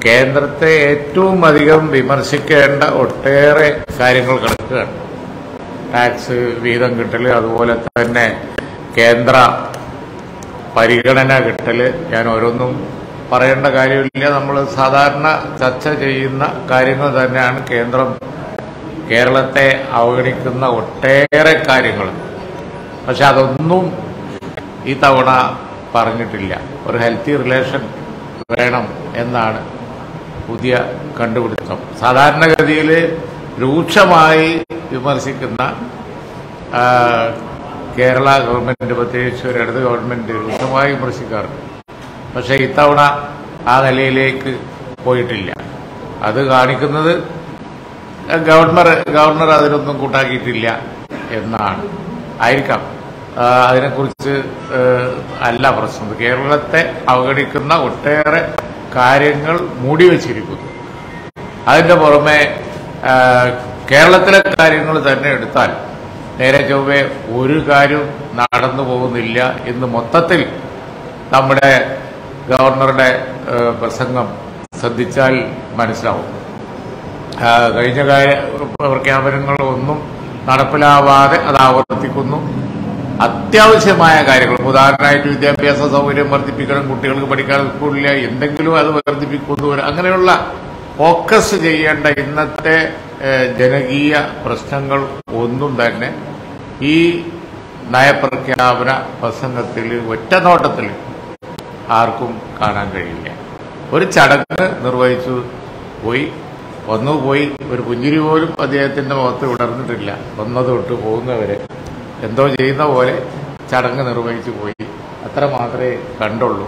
കേന്ദ്രത്തെ ഏറ്റവും അധികം വിമർശിക്കേണ്ട ഒട്ടേറെ കാര്യങ്ങൾ കിടക്കുകയാണ് ടാക്സ് വീതം കിട്ടൽ അതുപോലെ തന്നെ കേന്ദ്ര പരിഗണന കിട്ടൽ ഞാൻ ഓരോന്നും പറയേണ്ട കാര്യമില്ല നമ്മൾ സാധാരണ ചർച്ച ചെയ്യുന്ന കാര്യങ്ങൾ തന്നെയാണ് കേന്ദ്രം കേരളത്തെ അവഗണിക്കുന്ന ഒട്ടേറെ കാര്യങ്ങൾ പക്ഷെ അതൊന്നും ഈ തവണ പറഞ്ഞിട്ടില്ല ഒരു ഹെൽത്തി റിലേഷൻ വേണം എന്നാണ് പുതിയ കണ്ടുപിടുത്തം സാധാരണഗതിയിൽ രൂക്ഷമായി വിമർശിക്കുന്ന ആ, കേരള ഗവൺമെന്റ് പ്രത്യേകിച്ച് ഒരു ഇടത് ഗവൺമെന്റ് രൂക്ഷമായി വിമർശിക്കാറുണ്ട് പക്ഷേ ഇത്തവണ ആ നിലയിലേക്ക് പോയിട്ടില്ല അത് കാണിക്കുന്നത് ഗവർണർ ഗവർണർ അതിനൊന്നും കൂട്ടാക്കിയിട്ടില്ല എന്നാണ് ആയിരിക്കാം ആ, അതിനെക്കുറിച്ച് ആ, അല്ല പ്രശ്നം കേരളത്തെ അവഗണിക്കുന്ന ഒട്ടേറെ കാര്യങ്ങൾ മൂടിവെച്ചിരിക്കുന്നു അതിന്റെ പുറമെ ആ, കേരളത്തിലെ കാര്യങ്ങൾ തന്നെ എടുത്താൽ നേരെ ചൊവ്വെ ഒരു കാര്യം നടന്നു പോകുന്നില്ല എന്ന് മൊത്തത്തിൽ നമ്മുടെ ഗവർണറുടെ ആ, പ്രസംഗം ശ്രദ്ധിച്ചാൽ മനസ്സിലാവും ആ, കഴിഞ്ഞ കാര്യ പ്രഖ്യാപനങ്ങളൊന്നും നടപ്പിലാവാതെ അത് ആവർത്തിക്കുന്നു അത്യാവശ്യമായ കാര്യങ്ങൾ ഉദാഹരണമായിട്ട് വിദ്യാഭ്യാസ സൗകര്യം വർദ്ധിപ്പിക്കണം കുട്ടികൾക്ക് പഠിക്കാൻ സ്കൂളില്ല എന്തെങ്കിലും അത് വർദ്ധിപ്പിക്കുന്നു അങ്ങനെയുള്ള ഫോക്കസ് ചെയ്യേണ്ട ഇന്നത്തെ ഏഹ്, ജനകീയ പ്രശ്നങ്ങൾ ഒന്നും തന്നെ ഈ നയപ്രഖ്യാപന പ്രസംഗത്തിൽ ഒറ്റ നോട്ടത്തിൽ ആർക്കും കാണാൻ കഴിയില്ല ഒരു ചടങ്ങ് നിർവഹിച്ചു പോയി വന്നു പോയി ഒരു പുഞ്ചിരി പോലും അദ്ദേഹത്തിന്റെ മുഖത്ത് വിടർന്നിട്ടില്ല വന്നത് തൊട്ട് പോകുന്നവരെ എന്തോ ചെയ്യുന്ന പോലെ ചടങ്ങ് നിർവഹിച്ചു പോയി അത്ര മാത്രമേ കണ്ടുള്ളൂ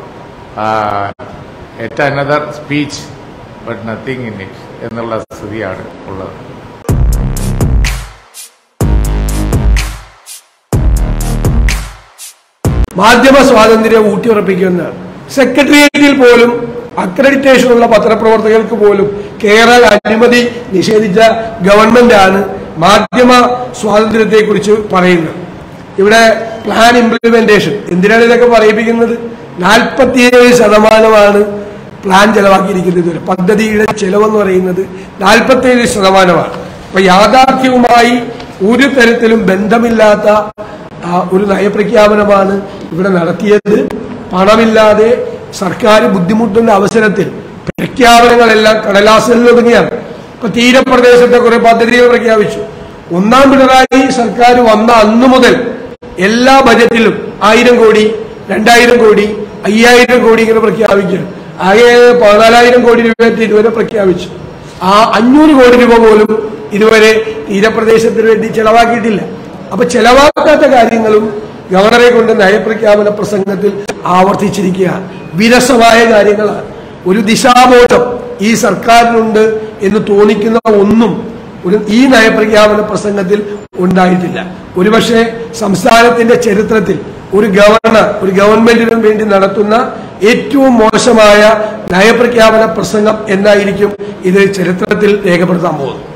at another speech but nothing in it എന്നുള്ള സ്ഥിതിയാണ് ഉള്ളത് മാധ്യമ സ്വാതന്ത്ര്യം ഊട്ടിയുറപ്പിക്കുന്ന സെക്രട്ടേറിയറ്റിൽ പോലും അക്രഡിറ്റേഷനുള്ള പത്രപ്രവർത്തകർക്ക് പോലും കേരള അനുമതി നിഷേധിച്ച ഗവൺമെന്റാണ് മാധ്യമ സ്വാതന്ത്ര്യത്തെക്കുറിച്ച് പറയുന്നത് ഇവിടെ പ്ലാൻ ഇംപ്ലിമെന്റേഷൻ എന്തിനാണ് ഇതൊക്കെ പറയിപ്പിക്കുന്നത് നാൽപ്പത്തിയേഴ് ശതമാനമാണ് പ്ലാൻ ചെലവാക്കിയിരിക്കുന്നത് ഇതുവരെ പദ്ധതിയുടെ ചെലവെന്ന് പറയുന്നത് നാൽപ്പത്തിയേഴ് ശതമാനമാണ് അപ്പൊ യാഥാർത്ഥ്യവുമായി ഒരു തരത്തിലും ബന്ധമില്ലാത്ത ആ ഒരു നയപ്രഖ്യാപനമാണ് ഇവിടെ നടത്തിയത് പണമില്ലാതെ സർക്കാർ ബുദ്ധിമുട്ടുന്ന അവസരത്തിൽ പ്രഖ്യാപനങ്ങളെല്ലാം കടലാസിൽ ഒതുങ്ങിയാണ് ഇപ്പൊ തീരപ്രദേശത്തെ കുറെ പദ്ധതികൾ പ്രഖ്യാപിച്ചു ഒന്നാം പിണറായി സർക്കാർ വന്ന അന്നു മുതൽ എല്ലാ ബജറ്റിലും ആയിരം കോടി രണ്ടായിരം കോടി അയ്യായിരം കോടി ഇങ്ങനെ പ്രഖ്യാപിക്കുകയാണ് ആകെ പതിനാലായിരം കോടി രൂപ ഇതുവരെ പ്രഖ്യാപിച്ചു ആ അഞ്ഞൂറ് കോടി രൂപ പോലും ഇതുവരെ തീരപ്രദേശത്തിന് വേണ്ടി ചെലവാക്കിയിട്ടില്ല അപ്പൊ ചെലവാക്കാത്ത കാര്യങ്ങളും ഗവർണറെ കൊണ്ട് നയപ്രഖ്യാപന പ്രസംഗത്തിൽ ആവർത്തിച്ചിരിക്കുകയാണ് വിരസമായ കാര്യങ്ങളാണ് ഒരു ദിശാബോധം ഈ സർക്കാരിനുണ്ട് എന്ന് തോന്നിക്കുന്ന ഒന്നും ഒരു ഈ നയപ്രഖ്യാപന പ്രസംഗത്തിൽ ഉണ്ടായിട്ടില്ല ഒരുപക്ഷെ സംസ്ഥാനത്തിന്റെ ചരിത്രത്തിൽ ഒരു ഗവർണർ ഒരു ഗവൺമെന്റിനും വേണ്ടി നടത്തുന്ന ഏറ്റവും മോശമായ നയപ്രഖ്യാപന പ്രസംഗം എന്നായിരിക്കും ഇത് ചരിത്രത്തിൽ രേഖപ്പെടുത്താൻ പോകുന്നത്